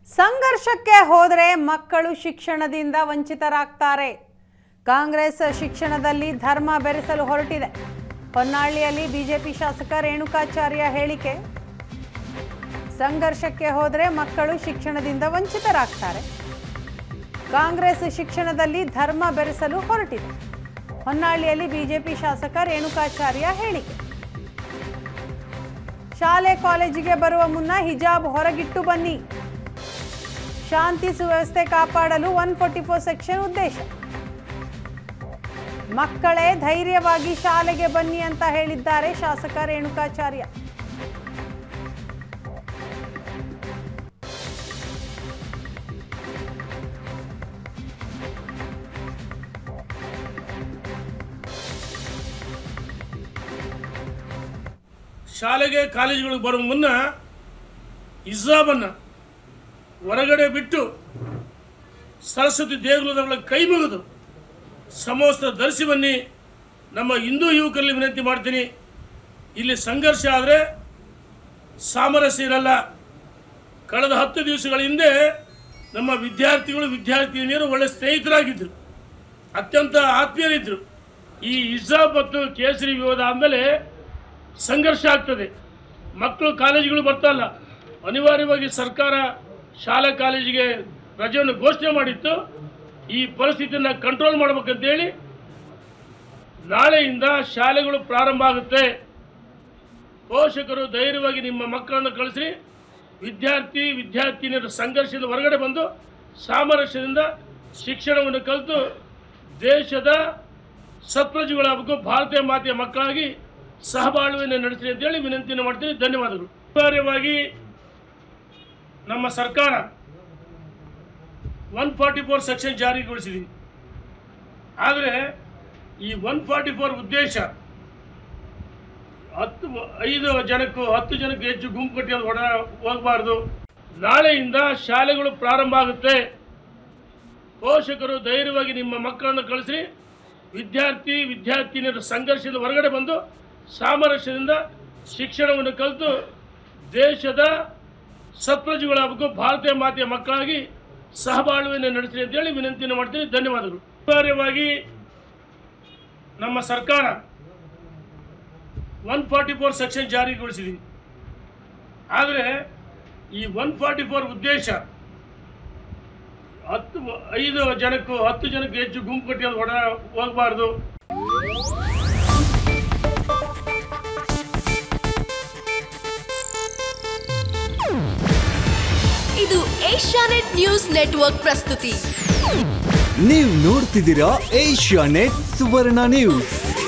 ಸಂಘರ್ಷಕ್ಕೆ ಹೋದರೆ ಮಕ್ಕಳು ಶಿಕ್ಷಣದಿಂದ ವಂಚಿತರಾಗ್ತಾರೆ ಕಾಂಗ್ರೆಸ್ ಶಿಕ್ಷಣದಲ್ಲಿ ಧರ್ಮ ಬೆರೆಸಲು ಹೊರಟಿದೆ ಹೊನ್ನಾಳಿಯಲ್ಲಿ ಬಿಜೆಪಿ ಶಾಸಕ ರೇಣುಕಾಚಾರ್ಯ ಹೇಳಿಕೆ ಸಂಘರ್ಷಕ್ಕೆ ಹೋದರೆ ಮಕ್ಕಳು ಶಿಕ್ಷಣದಿಂದ ವಂಚಿತರಾಗ್ತಾರೆ ಕಾಂಗ್ರೆಸ್ ಶಿಕ್ಷಣದಲ್ಲಿ ಧರ್ಮ ಬೆರೆಸಲು ಹೊರಟಿದೆ ಹೊನ್ನಾಳಿಯಲ್ಲಿ ಬಿಜೆಪಿ ಶಾಸಕ ರೇಣುಕಾಚಾರ್ಯ ಹೇಳಿಕೆ ಶಾಲೆ ಕಾಲೇಜಿಗೆ ಬರುವ ಮುನ್ನ ಹಿಜಾಬ್ ಹೊರಗಿಟ್ಟು ಬನ್ನಿ ಶಾಂತಿ ಸುವ್ಯವಸ್ಥೆ ಕಾಪಾಡಲು ಒನ್ ಫೋರ್ಟಿ ಫೋರ್ ಸೆಕ್ಷನ್ ಉದ್ದೇಶ ಮಕ್ಕಳೇ ಧೈರ್ಯವಾಗಿ ಶಾಲೆಗೆ ಬನ್ನಿ ಅಂತ ಹೇಳಿದ್ದಾರೆ ಶಾಸಕ ರೇಣುಕಾಚಾರ್ಯ ಶಾಲೆಗೆ ಕಾಲೇಜುಗಳಿಗೆ ಬರುವ ಮುನ್ನ ಹಿಜಾಬನ್ನು ಹೊರಗಡೆ ಬಿಟ್ಟು ಸರಸ್ವತಿ ದೇಗುಲದಗಳ ಕೈ ಮುಗಿದು ಸಮವಸ್ತ್ರ ಧರಿಸಿ ಬನ್ನಿ ನಮ್ಮ ಹಿಂದೂ ಯುವಕರಲ್ಲಿ ವಿನಂತಿ ಮಾಡ್ತೀನಿ ಇಲ್ಲಿ ಸಂಘರ್ಷ ಆದರೆ ಸಾಮರಸ್ಯ ಇರಲ್ಲ ಕಳೆದ ಹತ್ತು ದಿವಸಗಳ ಹಿಂದೆ ನಮ್ಮ ವಿದ್ಯಾರ್ಥಿಗಳು ವಿದ್ಯಾರ್ಥಿನಿಯರು ಒಳ್ಳೆ ಸ್ನೇಹಿತರಾಗಿದ್ದರು ಅತ್ಯಂತ ಆತ್ಮೀಯರಿದ್ದರು ಈ ಹಿಜಾಬ್ ಮತ್ತು ಕೇಸರಿ ವಿರೋಧ ಆದಮೇಲೆ ಸಂಘರ್ಷ ಆಗ್ತದೆ ಮಕ್ಕಳು ಕಾಲೇಜುಗಳು ಬರ್ತಾಯಿಲ್ಲ ಅನಿವಾರ್ಯವಾಗಿ ಸರ್ಕಾರ ಶಾಲಾ ಕಾಲೇಜಿಗೆ ರಜೆಯನ್ನು ಘೋಷಣೆ ಮಾಡಿತ್ತು ಈ ಪರಿಸ್ಥಿತಿಯನ್ನು ಕಂಟ್ರೋಲ್ ಮಾಡಬೇಕಂತೇಳಿ ನಾಳೆಯಿಂದ ಶಾಲೆಗಳು ಪ್ರಾರಂಭ ಆಗುತ್ತೆ ಪೋಷಕರು ಧೈರ್ಯವಾಗಿ ನಿಮ್ಮ ಮಕ್ಕಳನ್ನು ಕಳಿಸಿ ವಿದ್ಯಾರ್ಥಿ ವಿದ್ಯಾರ್ಥಿನಿಯರ ಸಂಘರ್ಷದಿಂದ ಹೊರಗಡೆ ಬಂದು ಸಾಮರಸ್ಯದಿಂದ ಶಿಕ್ಷಣವನ್ನು ಕಲಿತು ದೇಶದ ಸತ್ಪ್ರಜೆಗಳಾಗಬೇಕು ಭಾರತೀಯ ಮಾತೆಯ ಮಕ್ಕಳಾಗಿ ಸಹಬಾಳ್ವೆಯನ್ನು ನಡೆಸಿ ಅಂತೇಳಿ ವಿನಂತಿಯನ್ನು ಮಾಡ್ತೀನಿ ಧನ್ಯವಾದಗಳು ಅನಿವಾರ್ಯವಾಗಿ ನಮ್ಮ ಸರ್ಕಾರ ಒನ್ ಫಾರ್ಟಿ ಫೋರ್ ಸೆಕ್ಷನ್ ಜಾರಿಗೊಳಿಸಿದ್ದೀವಿ ಆದರೆ ಈ ಒನ್ ಫಾರ್ಟಿ ಫೋರ್ ಉದ್ದೇಶ ಹತ್ತು ಐದು ಜನಕ್ಕೂ ಹತ್ತು ಜನಕ್ಕೆ ಹೆಚ್ಚು ಗುಂಪು ಕಟ್ಟಿ ಅದು ಹೊಡ ಹೋಗಬಾರ್ದು ನಾಳೆಯಿಂದ ಶಾಲೆಗಳು ಪ್ರಾರಂಭ ಆಗುತ್ತೆ ಪೋಷಕರು ಧೈರ್ಯವಾಗಿ ನಿಮ್ಮ ಮಕ್ಕಳನ್ನು ಕಳಿಸಿ ವಿದ್ಯಾರ್ಥಿ ವಿದ್ಯಾರ್ಥಿನಿಯರ ಸಂಘರ್ಷದಿಂದ ಹೊರಗಡೆ ಬಂದು ಸಾಮರಸ್ಯದಿಂದ ಶಿಕ್ಷಣವನ್ನು ಕಲಿತು ದೇಶದ ಸತ್ಪ್ರಜೆಗಳಾಗಬೇಕು ಭಾರತೀಯ ಮಾತೆಯ ಮಕ್ಕಳಾಗಿ ಸಹಬಾಳ್ವೆಯನ್ನು ನಡೆಸಿ ಅಂತೇಳಿ ವಿನಂತಿಯನ್ನು ಮಾಡ್ತೀನಿ ಧನ್ಯವಾದಗಳು ಅನಿವಾರ್ಯವಾಗಿ ನಮ್ಮ ಸರ್ಕಾರ ಒನ್ ಫಾರ್ಟಿ ಫೋರ್ ಸೆಕ್ಷನ್ ಜಾರಿಗೊಳಿಸಿದ್ದೀವಿ ಆದರೆ ಈ ಒನ್ ಫಾರ್ಟಿ ಫೋರ್ ಉದ್ದೇಶ ಹತ್ತು ಐದು ಜನಕ್ಕೂ ಹತ್ತು ಜನಕ್ಕೆ ಹೆಚ್ಚು ಗುಂಪು ಕಟ್ಟಿ ಅದು ಹೊಡ ಹೋಗಬಾರ್ದು ಇದು ಏಷ್ಯಾನೆಟ್ ನ್ಯೂಸ್ ನೆಟ್ವರ್ಕ್ ಪ್ರಸ್ತುತಿ ನೀವು ನೋಡ್ತಿದ್ದೀರಾ ಏಷ್ಯಾ ನೆಟ್ ಸುವರ್ಣ ನ್ಯೂಸ್